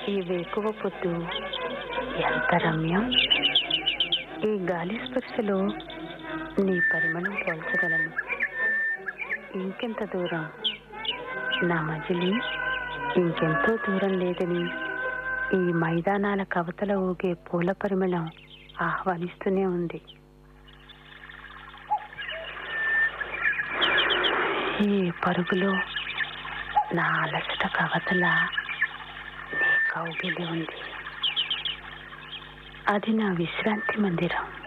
ఈ వేకువ పొద్దు ఎంత రమ్యం ఈ గాలి స్పర్శలో నీ పరిమళం పోల్చగలను ఇంకెంత దూరం నా మజిలి ఇంకెంతో దూరం లేదని ఈ మైదానాల కవతల ఊగే పూల పరిమళం ఆహ్వానిస్తూనే ఉంది ఈ పరుగులో నా అలసట కవతల నీ కౌగిలి ఉంది అది నా విశ్రాంతి మందిరం